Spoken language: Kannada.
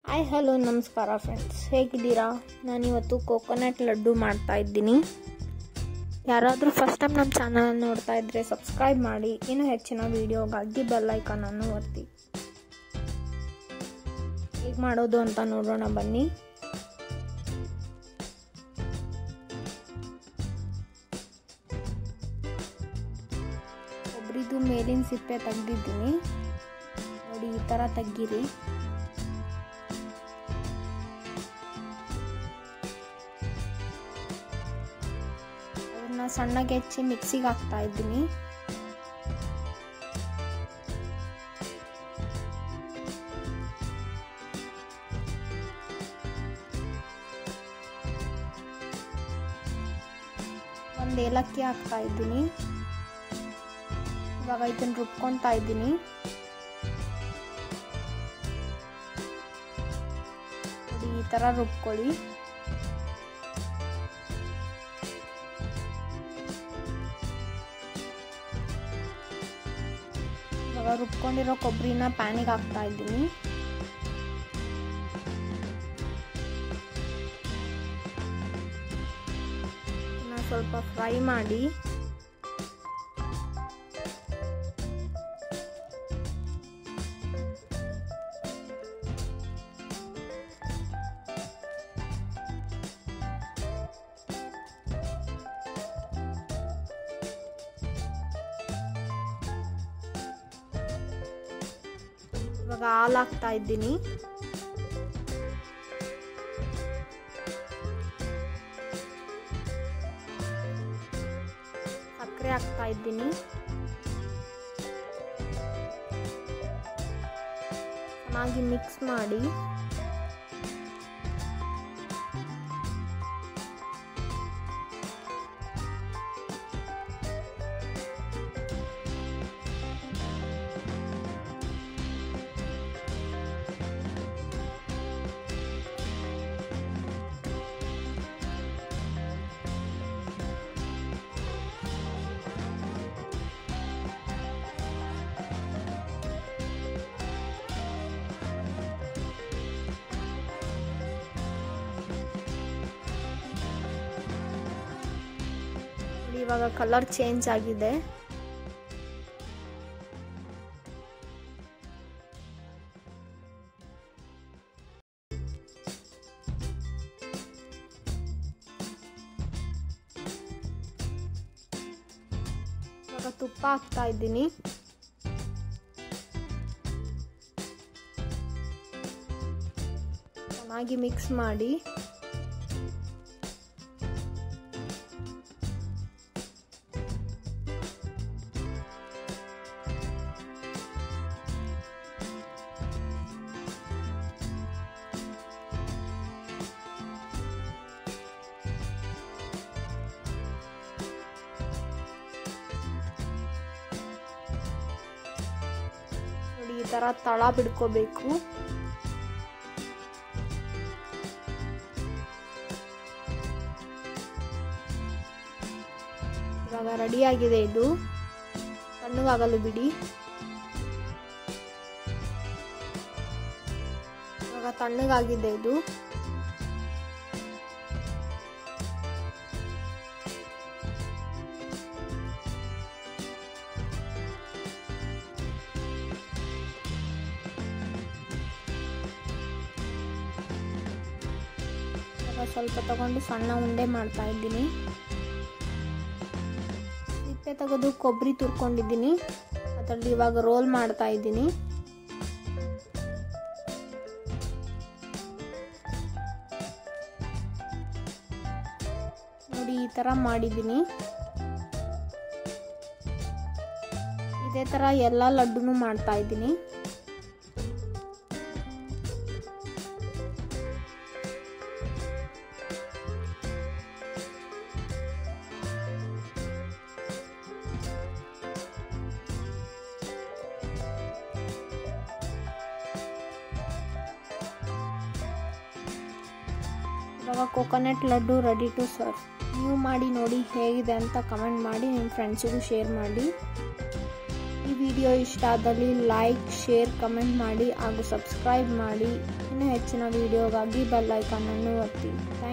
ಹಾಯ್ ಹಲೋ ನಮಸ್ಕಾರ ಫ್ರೆಂಡ್ಸ್ ಹೇಗಿದ್ದೀರಾ ನಾನಿವತ್ತು ಕೋಕೋನಟ್ ಲಡ್ಡು ಮಾಡ್ತಾ ಇದ್ದೀನಿ ಯಾರಾದರೂ ಫಸ್ಟ್ ಟೈಮ್ ನಮ್ಮ ಚಾನಲ್ ನೋಡ್ತಾ ಇದ್ದರೆ ಸಬ್ಸ್ಕ್ರೈಬ್ ಮಾಡಿ ಇನ್ನೂ ಹೆಚ್ಚಿನ ವೀಡಿಯೋಗಾಗಿ ಬೆಲ್ ಐಕಾನನ್ನು ಒತ್ತಿ ಹೇಗೆ ಮಾಡೋದು ಅಂತ ನೋಡೋಣ ಬನ್ನಿ ಒಬ್ರಿದು ಮೇಲಿನ ಸಿಪ್ಪೆ ತೆಗ್ದಿದ್ದೀನಿ ನೋಡಿ ಈ ಥರ ತೆಗ್ಗಿರಿ ಅದನ್ನ ಸಣ್ಣಗೆ ಹೆಚ್ಚಿ ಮಿಕ್ಸಿಗೆ ಹಾಕ್ತಾ ಇದ್ದೀನಿ ಒಂದು ಏಲಕ್ಕಿ ಹಾಕ್ತಾ ಇದ್ದೀನಿ ಇವಾಗ ಇದನ್ನ ರುಬ್ಕೊತಾ ಇದ್ದೀನಿ ನೋಡಿ ಈ ಥರ ರುಬ್ಕೊಳ್ಳಿ ಇವಾಗ ರುಬ್ಕೊಂಡಿರೋ ಕೊಬ್ಬರಿನ ಪ್ಯಾನಿಗೆ ಹಾಕ್ತಾ ಇದ್ದೀನಿ ಸ್ವಲ್ಪ ಫ್ರೈ ಮಾಡಿ ಇವಾಗ ಹಾಲು ಹಾಕ್ತಾ ಇದ್ದೀನಿ ಸಕ್ಕರೆ ಹಾಕ್ತಾ ಇದ್ದೀನಿ ಚೆನ್ನಾಗಿ ಮಿಕ್ಸ್ ಮಾಡಿ ಇವಾಗ ಕಲರ್ ಚೇಂಜ್ ಆಗಿದೆ ಇವಾಗ ತುಪ್ಪ ಹಾಕ್ತಾ ಇದ್ದೀನಿ ಚೆನ್ನಾಗಿ ಮಿಕ್ಸ್ ಮಾಡಿ ನೋಡಿ ಈ ಥರ ತಳ ಬಿಡ್ಕೋಬೇಕು ಇವಾಗ ರೆಡಿಯಾಗಿದೆ ಇದು ತಣ್ಣಗಾಗಲು ಬಿಡಿ ಇವಾಗ ತಣ್ಣಗಾಗಿದೆ ಇದು ಸ್ವಲ್ಪ ತಗೊಂಡು ಸಣ್ಣ ಉಂಡೆ ಮಾಡ್ತಾ ಇದ್ದೀನಿ ಸಿಪ್ಪೆ ತೆಗೆದು ಕೊಬ್ಬರಿ ತುರ್ಕೊಂಡಿದ್ದೀನಿ ಅದರಲ್ಲಿ ಇವಾಗ ರೋಲ್ ಮಾಡ್ತಾ ಇದ್ದೀನಿ ನೋಡಿ ಈ ಥರ ಮಾಡಿದ್ದೀನಿ ಇದೇ ಥರ ಎಲ್ಲ ಲಡ್ಡುನು ಮಾಡ್ತಾ ಇದ್ದೀನಿ ಇವಾಗ coconut laddu ready to serve ನೀವು ಮಾಡಿ ನೋಡಿ ಹೇಗಿದೆ ಅಂತ ಕಮೆಂಟ್ ಮಾಡಿ ನಿಮ್ಮ ಫ್ರೆಂಡ್ಸಿಗೂ ಶೇರ್ ಮಾಡಿ ಈ ವಿಡಿಯೋ ಇಷ್ಟ ಆದಲ್ಲಿ ಲೈಕ್ ಶೇರ್ ಕಮೆಂಟ್ ಮಾಡಿ ಹಾಗೂ ಸಬ್ಸ್ಕ್ರೈಬ್ ಮಾಡಿ ಇನ್ನೂ ಹೆಚ್ಚಿನ ವಿಡಿಯೋಗಾಗಿ ಬೆಲ್ ಐಕಾನನ್ನು ಒತ್ತಿ ಥ್ಯಾಂಕ್